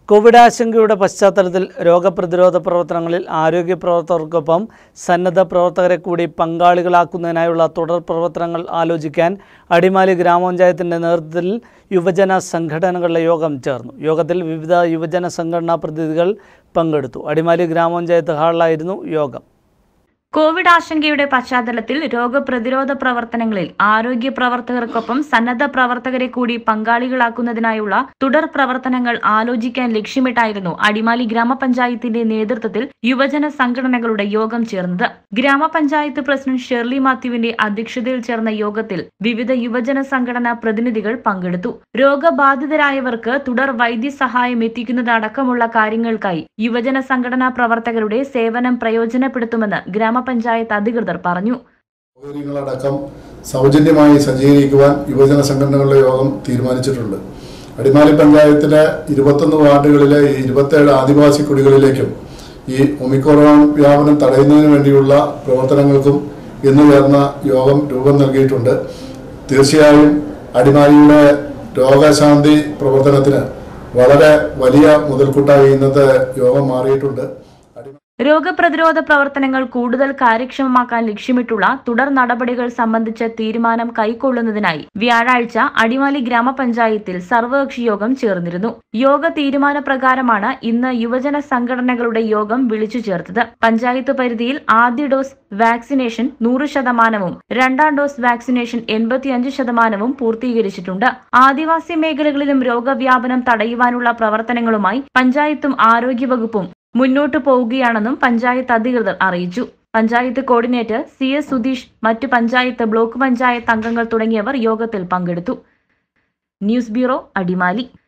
Covid ആശങ്കയുടെ പശ്ചാത്തലത്തിൽ രോഗപ്രതിരോധ പ്രവർത്തനങ്ങളിൽ ആരോഗ്യ പ്രവർത്തകർക്കൊപ്പം സന്നദ്ധ പ്രവർത്തകരെ കൂടി പങ്കാളികളാക്കുന്നതിനായുള്ള തുടർ പ്രവർത്തനങ്ങൾ ആലോചിക്കാൻ അടിമാലി ഗ്രാമപഞ്ചായത്തിൻ്റെ നേതൃത്വത്തിൽ യുവജന സംഘടനകളുടെ യോഗം ചേർന്നു യോഗത്തിൽ വിവിധ യുവജന സംഘടനാ പ്രതിനിധികൾ പങ്കെടുത്തു അടിമാലി ഗ്രാമപഞ്ചായത്ത് ഹാളിലായിരുന്നു യോഗം കോവിഡ് ആശങ്കയുടെ പശ്ചാത്തലത്തിൽ രോഗപ്രതിരോധ പ്രവർത്തനങ്ങളിൽ ആരോഗ്യ പ്രവർത്തകർക്കൊപ്പം സന്നദ്ധ പ്രവർത്തകരെ കൂടി പങ്കാളികളാക്കുന്നതിനായുള്ള തുടർ പ്രവർത്തനങ്ങൾ ആലോചിക്കാൻ ലക്ഷ്യമിട്ടായിരുന്നു അടിമാലി ഗ്രാമപഞ്ചായത്തിന്റെ നേതൃത്വത്തിൽ യുവജന സംഘടനകളുടെ യോഗം ചേർന്നത് ഗ്രാമപഞ്ചായത്ത് പ്രസിഡന്റ് ഷെർലി മാത്യുവിന്റെ അധ്യക്ഷതയിൽ ചേർന്ന യോഗത്തിൽ വിവിധ യുവജന സംഘടനാ പ്രതിനിധികൾ പങ്കെടുത്തു രോഗബാധിതരായവർക്ക് തുടർ വൈദ്യസഹായം എത്തിക്കുന്നതടക്കമുള്ള കാര്യങ്ങൾക്കായി യുവജന സംഘടനാ പ്രവർത്തകരുടെ സേവനം പ്രയോജനപ്പെടുത്തുമെന്ന് ഗ്രാമപഞ്ചായത്ത് അധികൃതർ പറഞ്ഞു സൗകര്യങ്ങളടക്കം സൗജന്യമായി സജ്ജീകരിക്കുവാൻ യുവജന സംഘടനകളുടെ യോഗം തീരുമാനിച്ചിട്ടുണ്ട് അടിമാലി പഞ്ചായത്തിലെ ഇരുപത്തൊന്ന് വാർഡുകളിലെ ഈ ഇരുപത്തേഴ് ആദിവാസി കുടികളിലേക്കും ഈ ഒമിക്രോൺ വ്യാപനം തടയുന്നതിന് വേണ്ടിയുള്ള പ്രവർത്തനങ്ങൾക്കും ഇന്ന് ചേർന്ന യോഗം രൂപം നൽകിയിട്ടുണ്ട് തീർച്ചയായും അടിമാലിയുടെ രോഗശാന്തി പ്രവർത്തനത്തിന് വളരെ വലിയ മുതൽക്കൂട്ടായി ഇന്നത്തെ യോഗം മാറിയിട്ടുണ്ട് അടി- രോഗപ്രതിരോധ പ്രവർത്തനങ്ങൾ കൂടുതൽ കാര്യക്ഷമമാക്കാൻ ലക്ഷ്യമിട്ടുള്ള തുടർ നടപടികൾ സംബന്ധിച്ച തീരുമാനം കൈക്കൊള്ളുന്നതിനായി വ്യാഴാഴ്ച അടിമാലി ഗ്രാമപഞ്ചായത്തിൽ സർവകക്ഷി യോഗം ചേർന്നിരുന്നു യോഗ തീരുമാനപ്രകാരമാണ് ഇന്ന് യുവജന സംഘടനകളുടെ യോഗം വിളിച്ചു ചേർത്തത് പഞ്ചായത്ത് പരിധിയിൽ ആദ്യ ഡോസ് വാക്സിനേഷൻ നൂറ് ശതമാനവും രണ്ടാം ഡോസ് വാക്സിനേഷൻ എൺപത്തിയഞ്ച് ശതമാനവും പൂർത്തീകരിച്ചിട്ടുണ്ട് ആദിവാസി മേഖലകളിലും രോഗവ്യാപനം തടയുവാനുള്ള പ്രവർത്തനങ്ങളുമായി പഞ്ചായത്തും ആരോഗ്യവകുപ്പും മുന്നോട്ടു പോവുകയാണെന്നും പഞ്ചായത്ത് അധികൃതർ അറിയിച്ചു panchayat coordinator C S Sudheesh മറ്റു പഞ്ചായത്ത് ബ്ലോക്ക് പഞ്ചായത്ത് അംഗങ്ങൾ തുടങ്ങിയവർ യോഗത്തിൽ പങ്കെടുത്തു ന്യൂസ് ബ്യൂറോ അടിമാലി